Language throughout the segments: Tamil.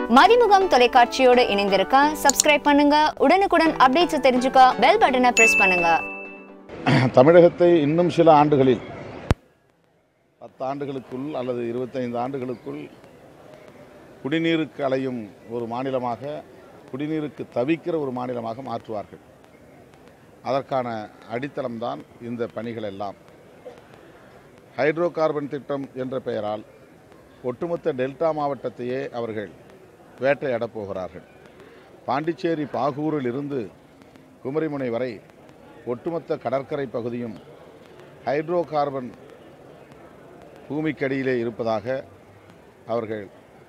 மதிமுகம் தொலைக்காட்சியோடு இணைந்திருக்க சப்ஸ்கிரைப் பண்ணுங்க உடனுக்குடன் அப்டேட்ஸ் தெரிஞ்சுக்க பெல் பட்டனை பிரஸ் பண்ணுங்க தமிழகத்தை இன்னும் சில ஆண்டுகளில் பத்தாண்டுகளுக்குள் அல்லது இருபத்தைந்து ஆண்டுகளுக்குள் குடிநீருக்கு அலையும் ஒரு மாநிலமாக குடிநீருக்கு தவிக்கிற ஒரு மாநிலமாக மாற்றுவார்கள் அதற்கான அடித்தளம்தான் இந்த பணிகள் எல்லாம் ஹைட்ரோ கார்பன் திட்டம் என்ற பெயரால் ஒட்டுமொத்த டெல்டா மாவட்டத்தையே அவர்கள் வேட்டையாடப் போகிறார்கள் பாண்டிச்சேரி பாகூரில் இருந்து குமரிமுனை வரை ஒட்டுமொத்த கடற்கரை பகுதியும் ஹைட்ரோ கார்பன் பூமிக்கடியிலே இருப்பதாக அவர்கள்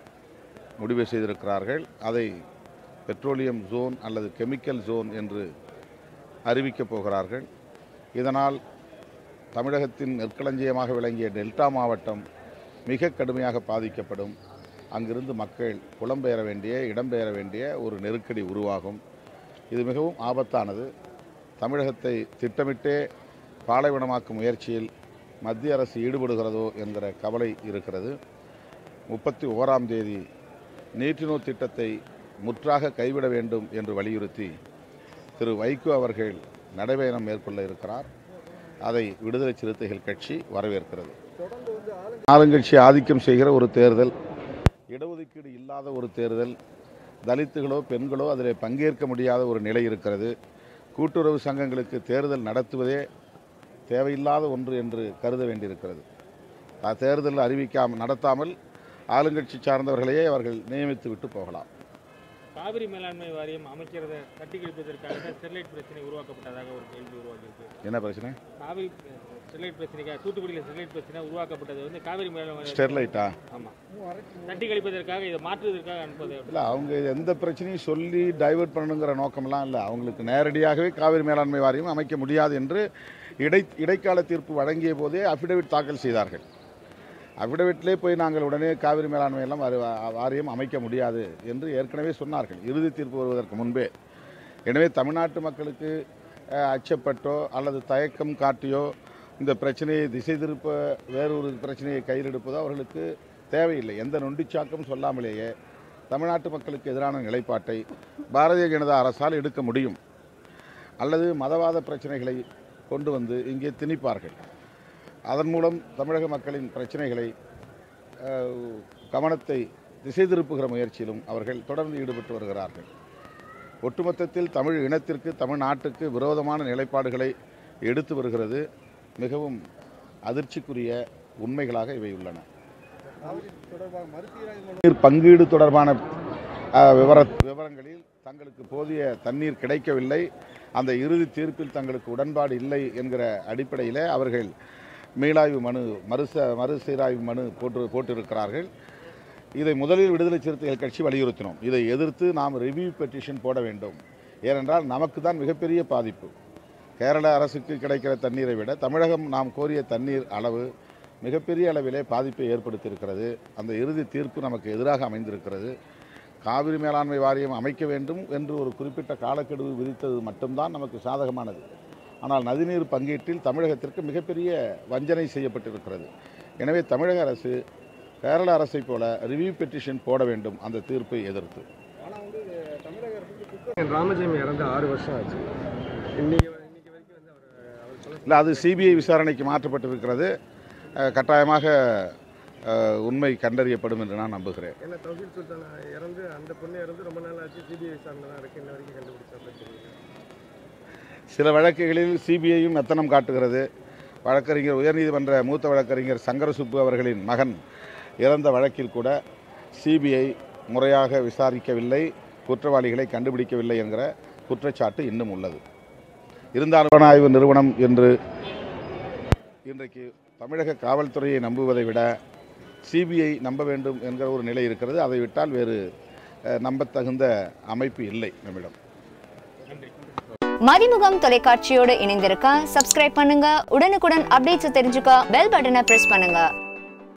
முடிவு செய்திருக்கிறார்கள் அதை பெட்ரோலியம் ஜோன் அல்லது கெமிக்கல் ஜோன் என்று அறிவிக்கப் போகிறார்கள் இதனால் தமிழகத்தின் நெற்களஞ்சியமாக விளங்கிய டெல்டா மாவட்டம் மிக கடுமையாக பாதிக்கப்படும் அங்கிருந்து மக்கள் புலம்பெயர வேண்டிய இடம்பெயர வேண்டிய ஒரு நெருக்கடி உருவாகும் இது மிகவும் ஆபத்தானது தமிழகத்தை திட்டமிட்டே பாலைவனமாக்கும் முயற்சியில் மத்திய அரசு ஈடுபடுகிறதோ என்கிற கவலை இருக்கிறது முப்பத்தி ஓராம் தேதி நீட்டினூர் திட்டத்தை முற்றாக கைவிட வேண்டும் என்று வலியுறுத்தி திரு வைகோ அவர்கள் நடைபயணம் மேற்கொள்ள இருக்கிறார் அதை விடுதலை சிறுத்தைகள் கட்சி வரவேற்கிறது ஆளுங்கட்சி ஆதிக்கம் செய்கிற ஒரு தேர்தல் இடஒதுக்கீடு இல்லாத ஒரு தேர்தல் தலித்துகளோ பெண்களோ அதில் பங்கேற்க முடியாத ஒரு நிலை இருக்கிறது கூட்டுறவு சங்கங்களுக்கு தேர்தல் நடத்துவதே தேவையில்லாத ஒன்று என்று கருத வேண்டியிருக்கிறது அ- தேர்தல் அறிவிக்காமல் நடத்தாமல் ஆளுங்கட்சி சார்ந்தவர்களையே அவர்கள் நியமித்து விட்டு போகலாம் காவிரி மேலாண்மை வாரியம் அமைக்கிறத தட்டி கழிப்பதற்காக தான் ஸ்டெர்லைட் பிரச்சனை உருவாக்கப்பட்டதாக ஒரு கேள்வி உருவாக்கியிருக்கு என்ன பிரச்சனை காவிரி அஹ், ஸ்டெர்லைட் பிரச்சனைக்காக தூத்துக்குடியில் ஸ்டெர்லைட் பிரச்சனை உருவாக்கப்பட்டது வந்து காவிரி மேலாண்மை வாரியம் ஸ்டெர்லைட்டா ஆமாம் தட்டி கழிப்பதற்காக இதை மாற்றுவதற்காக அனுப்பது இல்லை அவங்க எந்த பிரச்சனையும் சொல்லி டைவர்ட் பண்ணணுங்கிற நோக்கமெல்லாம் இல்லை அவங்களுக்கு நேரடியாகவே காவிரி மேலாண்மை வாரியம் அமைக்க முடியாது என்று இடை இடைக்கால தீர்ப்பு வழங்கிய போதே அஃபிடவிட் தாக்கல் செய்தார்கள் அஃபிடவிட்லே போய் நாங்கள் உடனே காவிரி மேலாண்மை எல்லாம் வாரி- வாரியம் அமைக்க முடியாது என்று ஏற்கனவே சொன்னார்கள் இறுதி தீர்ப்பு வருவதற்கு முன்பே எனவே தமிழ்நாட்டு மக்களுக்கு அஹ், அச்சப்பட்டோ அல்லது தயக்கம் காட்டியோ இந்த பிரச்சனையை திசை திருப்ப வேறொரு பிரச்சனையை கையில் எடுப்பதோ அவர்களுக்கு தேவையில்லை எந்த நொண்டிச்சாக்கும் சொல்லாமலேயே தமிழ்நாட்டு மக்களுக்கு எதிரான நிலைப்பாட்டை பாரதிய ஜனதா அரசால் எடுக்க முடியும் அல்லது மதவாத பிரச்சனைகளை கொண்டு வந்து இங்கே திணிப்பார்கள் அதன் மூலம் தமிழக மக்களின் பிரச்சனைகளை அஹ், கவனத்தை திசை திருப்புகிற முயற்சியிலும் அவர்கள் தொடர்ந்து ஈடுபட்டு வருகிறார்கள் ஒட்டுமொத்தத்தில் தமிழ் இனத்திற்கு தமிழ்நாட்டுக்கு விரோதமான நிலைப்பாடுகளை எடுத்து வருகிறது மிகவும் அதிர்ச்சிக்குரிய உண்மைகளாக இவை உள்ளன நீர் பங்கீடு தொடர்பான அஹ், விவர விவரங்களில் தங்களுக்கு போதிய தண்ணீர் கிடைக்கவில்லை அந்த இறுதி தீர்ப்பில் தங்களுக்கு உடன்பாடு இல்லை என்கிற அடிப்படையில் அவர்கள் மீளாய்வு மனு மறுச மறுசீராய்வு மனு போட்டு போட்டிருக்கிறார்கள் இதை முதலில் விடுதலை சிறுத்தைகள் கட்சி வலியுறுத்தினோம் இதை எதிர்த்து நாம் ரிவ்யூ பெட்டிஷன் போட வேண்டும் ஏனென்றால் நமக்கு தான் மிகப்பெரிய பாதிப்பு கேரள அரசுக்கு கிடைக்கிற தண்ணீரை விட தமிழகம் நாம் கோரிய தண்ணீர் அளவு மிகப்பெரிய அளவிலே பாதிப்பை ஏற்படுத்தியிருக்கிறது அந்த இறுதி தீர்ப்பு நமக்கு எதிராக அமைந்திருக்கிறது காவிரி மேலாண்மை வாரியம் அமைக்க வேண்டும் என்று ஒரு குறிப்பிட்ட காலக்கெடு விதித்தது மட்டும்தான் நமக்கு சாதகமானது ஆனால் நதிநீர் பங்கீட்டில் தமிழகத்திற்கு மிகப்பெரிய வஞ்சனை செய்யப்பட்டிருக்கிறது எனவே தமிழக அரசு கேரள அரசை போல ரிவ்யூ பெட்டிஷன் போட வேண்டும் அந்த தீர்ப்பை எதிர்த்து ராமஜெயம் இறந்து ஆறு வருஷம் ஆச்சு இன்னைக்கு வ- இன்னைக்கு வரைக்கும் வந்து அவர் அவர் கொலை இல்லை அது சிபிஐ விசாரணைக்கு மாற்றப்பட்டிருக்கிறது அஹ், கட்டாயமாக அஹ், உண்மை கண்டறியப்படும் என்று நான் நம்புகிறேன் ஏன்னா தௌஹீத் சுல்தான் இறந்து அந்த பொண்ணு இறந்து ரொம்ப நாள் ஆச்சு சிபிஐ விசாரணை தான் இருக்கு இன்ன வரைக்கும் கண்டுபிடிச்சா தெரியுது சில வழக்குகளில் சிபிஐயும் மெத்தனம் காட்டுகிறது வழக்கறிஞர் உயர்நீதிமன்ற மூத்த வழக்கறிஞர் சங்கரசுப்பு அவர்களின் மகன் இறந்த வழக்கில் கூட சிபிஐ முறையாக விசாரிக்கவில்லை குற்றவாளிகளை கண்டுபிடிக்கவில்லை என்கிற குற்றச்சாட்டு இன்னும் உள்ளது இருந்தாலும் புலனாய்வு நிறுவனம் என்று இன்றைக்கு தமிழக காவல்துறையை நம்புவதை விட சிபிஐ நம்ப வேண்டும் என்கிற ஒரு நிலை இருக்கிறது அதை விட்டால் வேறு அஹ், நம்பத்தகுந்த அமைப்பு இல்லை நம்மிடம் நன்றி மதிமுகம் தொலைக்காட்சியோடு இணைந்திருக்க சப்ஸ்கிரைப் பண்ணுங்க உடனுக்குடன் அப்டேட்ஸ் தெரிஞ்சுக்க பெல் பட்டனை பிரஸ் பண்ணுங்க